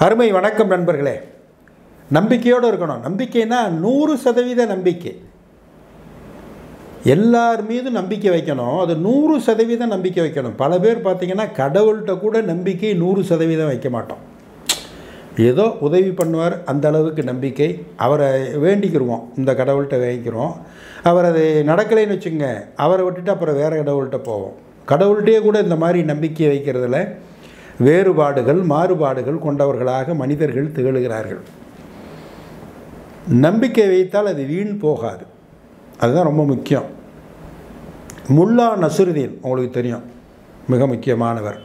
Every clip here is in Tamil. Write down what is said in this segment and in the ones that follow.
அருமை வணக்கம் நண்பர்களே நம்பிக்கையோடு இருக்கணும் நம்பிக்கைனா நூறு சதவீத நம்பிக்கை எல்லார் மீதும் நம்பிக்கை வைக்கணும் அது நூறு சதவீதம் நம்பிக்கை வைக்கணும் பல பேர் பார்த்தீங்கன்னா கடவுள்கிட்ட கூட நம்பிக்கை நூறு சதவீதம் வைக்க மாட்டோம் ஏதோ உதவி பண்ணுவார் அந்த அளவுக்கு நம்பிக்கை அவரை வேண்டிக்கிருவோம் இந்த கடவுள்கிட்ட வேண்டிக்கிறோம் அவர் அது நடக்கலைன்னு வச்சுங்க அவரை விட்டுட்டு அப்புறம் வேறு கடவுள்கிட்ட போவோம் கடவுள்கிட்டயே கூட இந்த மாதிரி நம்பிக்கை வைக்கிறதுல வேறுபாடுகள் மாறுபாடுகள் கொண்டவர்களாக மனிதர்கள் திகழுகிறார்கள் நம்பிக்கை வைத்தால் அது வீண் போகாது அதுதான் ரொம்ப முக்கியம் முல்லா நசுருதீன் உங்களுக்கு தெரியும் மிக முக்கியமானவர்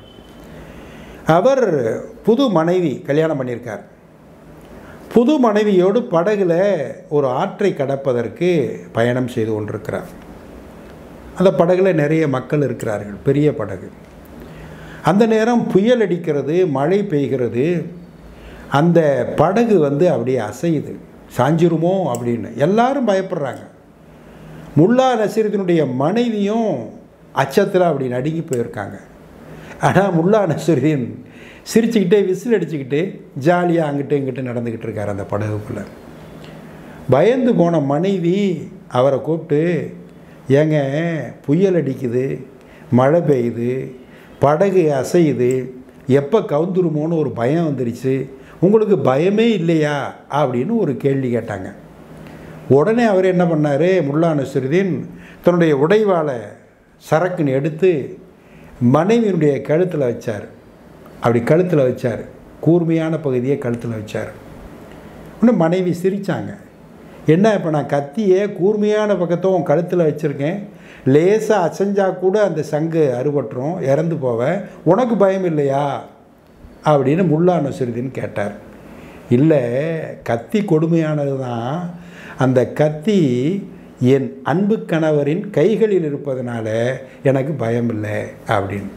அவர் புது மனைவி கல்யாணம் பண்ணியிருக்கார் புது மனைவியோடு படகுல ஒரு ஆற்றை கடப்பதற்கு பயணம் செய்து கொண்டிருக்கிறார் அந்த படகுல நிறைய மக்கள் இருக்கிறார்கள் பெரிய படகு அந்த நேரம் புயல் அடிக்கிறது மழை பெய்கிறது அந்த படகு வந்து அப்படியே அசையுது சாஞ்சிருமோ அப்படின்னு எல்லாரும் பயப்படுறாங்க முல்லா நசீருதீனுடைய மனைவியும் அச்சத்தில் அப்படி நடுங்கி போயிருக்காங்க ஆனால் முல்லா நசீருதீன் சிரிச்சுக்கிட்டே விசில் அடிச்சுக்கிட்டு ஜாலியாக அங்கிட்டு இங்கிட்டு நடந்துக்கிட்டு இருக்கார் அந்த படகுக்குள்ளே பயந்து போன மனைவி அவரை கூப்பிட்டு ஏங்க புயல் அடிக்குது மழை பெய்யுது படகு அசையுது எப்போ கவுந்துருமோன்னு ஒரு பயம் வந்துருச்சு உங்களுக்கு பயமே இல்லையா அப்படின்னு ஒரு கேள்வி கேட்டாங்க உடனே அவர் என்ன பண்ணார் முல்லா நசுருதீன் தன்னுடைய உடைவாளை சரக்குன்னு எடுத்து மனைவியினுடைய கழுத்தில் வச்சார் அப்படி கழுத்தில் வச்சார் கூர்மையான பகுதியை கழுத்தில் வச்சார் இன்னும் மனைவி சிரித்தாங்க என்ன இப்போ நான் கத்தியே கூர்மையான பக்கத்தை உன் கழுத்தில் வச்சுருக்கேன் லேசாக அசைஞ்சா கூட அந்த சங்கு அறுபட்டுரும் இறந்து போவேன் உனக்கு பயம் இல்லையா அப்படின்னு முல்லா நசுருதீன் கேட்டார் இல்லை கத்தி கொடுமையானது தான் அந்த கத்தி என் அன்பு கணவரின் கைகளில் இருப்பதனால எனக்கு பயம் இல்லை அப்படின்னு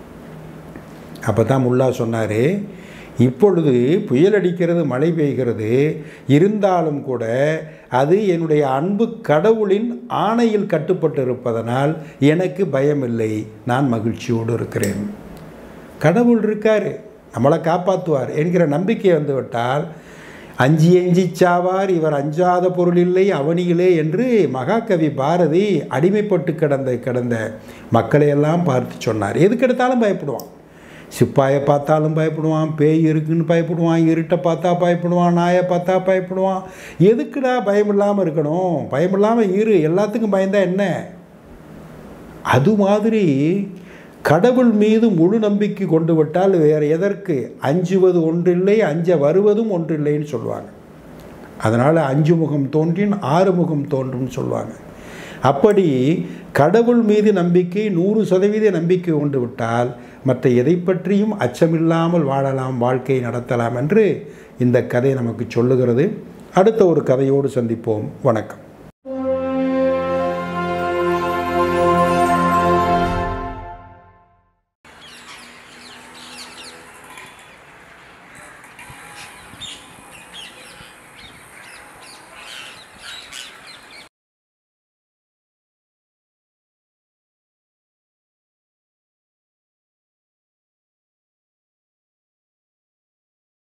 அப்போ தான் முல்லா சொன்னார் இப்பொழுது புயல் அடிக்கிறது மழை பெய்கிறது இருந்தாலும் கூட அது என்னுடைய அன்பு கடவுளின் ஆணையில் கட்டுப்பட்டு இருப்பதனால் எனக்கு பயமில்லை நான் மகிழ்ச்சியோடு இருக்கிறேன் கடவுள் இருக்கார் நம்மளை காப்பாற்றுவார் என்கிற நம்பிக்கை வந்துவிட்டால் அஞ்சி எஞ்சி சாவார் இவர் அஞ்சாத பொருள் இல்லை அவனியிலே என்று மகாகவி பாரதி அடிமைப்பட்டு கிடந்த கிடந்த மக்களையெல்லாம் பார்த்து சொன்னார் எதுக்கெடுத்தாலும் பயப்படுவான் சிப்பாயை பார்த்தாலும் பயப்படுவான் பேய் இருக்குன்னு பயப்படுவான் இருட்டை பார்த்தா பயப்படுவான் நாயை பார்த்தா பயப்படுவான் எதுக்குடா பயம் இல்லாமல் இருக்கணும் பயம் இல்லாமல் இரு எல்லாத்துக்கும் பயந்தா என்ன அது மாதிரி கடவுள் மீது முழு நம்பிக்கை கொண்டு விட்டால் வேறு எதற்கு அஞ்சுவது ஒன்றில்லை அஞ்ச வருவதும் ஒன்றில்லைன்னு சொல்லுவாங்க அதனால் அஞ்சு முகம் தோன்றின் ஆறு முகம் தோன்றும்னு சொல்லுவாங்க அப்படி கடவுள் மீது நம்பிக்கை நூறு சதவீத நம்பிக்கை கொண்டு விட்டால் மற்ற எதை பற்றியும் அச்சமில்லாமல் வாழலாம் வாழ்க்கை நடத்தலாம் என்று இந்த கதை நமக்கு சொல்லுகிறது அடுத்த ஒரு கதையோடு சந்திப்போம் வணக்கம்